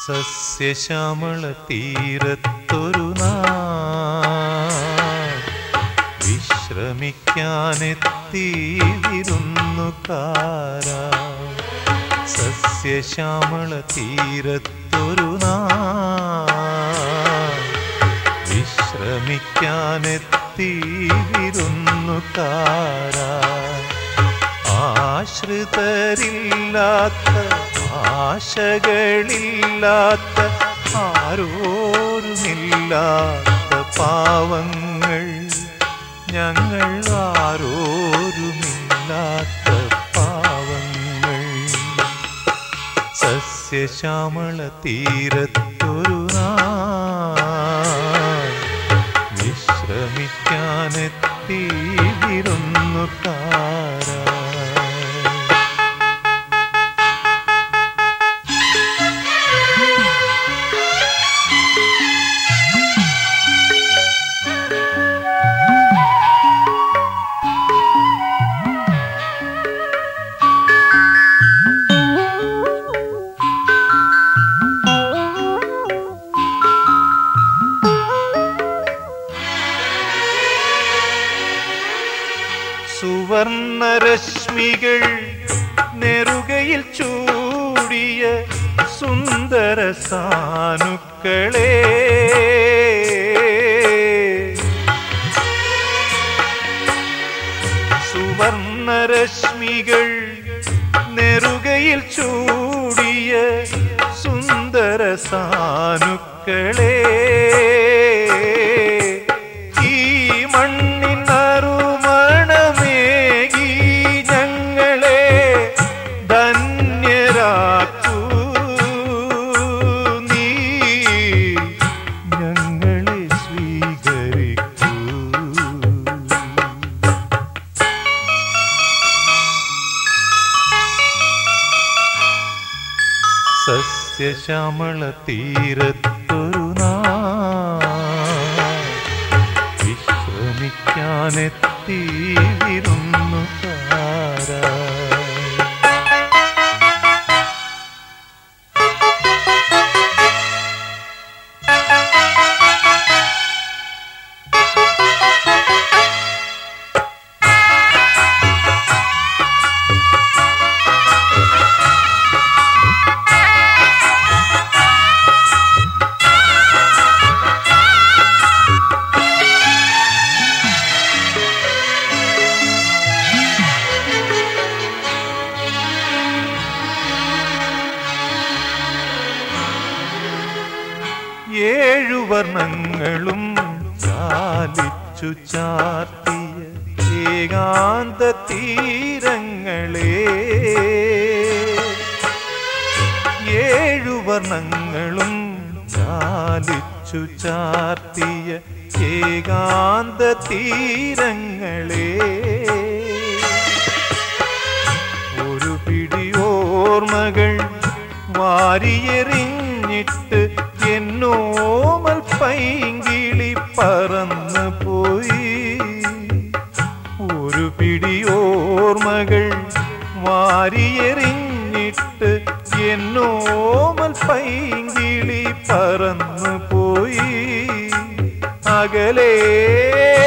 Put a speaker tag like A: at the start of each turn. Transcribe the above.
A: സസ്യശ്യാമള തീരത്തൊരു നാൾ വിശ്രമിക്കാനെത്തിയിരുന്നുകാരാ സസ്യശ്യാമള തീരത്തൊരു നാൾ വിശ്രമിക്കാനെത്തിയിരുന്നുകാരാ ആശ്രിതരില്ലാത്ത ആശകളില്ലാത്ത ആരോരുമില്ലാത്ത പാവങ്ങൾ ഞങ്ങൾ ആരോരുമില്ലാത്ത പാവങ്ങൾ സസ്യശ്യാമള തീരത്തൊരു നാൾ വിശ്രമിക്കാനെത്തിയിരുന്നുകാരാ സുവർണരശ്മികൾ നെറുകയിൽ ചൂടിയ സുന്ദര സാനുക്കളെ സുവർണരശ്മികൾ നെറുകയിൽ ചൂടിയ സുന്ദര സാനുക്കളെ ഈ മണ്ണിനറുമണമേകി ഞങ്ങളെ ധന്യരാക്കൂ നീ ഞങ്ങളെ സ്വീകരിക്കൂ സസ്യശ്യാമള തീരത്തൊരു നാൾ വിശ്രമിക്കാനെത്തിയിരുന്നുകാരാ ഏഴു വർണ്ണങ്ങളും ചാലിച്ചു ചാർത്തിയ ഏകാന്ത തീരങ്ങളെ ഏഴു വർണ്ണങ്ങളും ചാലിച്ചു ചാർത്തിയ ഏകാന്ത തീരങ്ങളെ ഒരു പിടിയോർമകൾ വാരിയെറിഞ്ഞിട്ട് എന്നോമൽ പൈങ്കിളി പറന്നു പോയി ഒരു പിടിയോർമകൾ വാരിയെറിഞ്ഞിട്ട് എന്നോമൽ പൈങ്കിളി പറന്നു പോയി അകലേ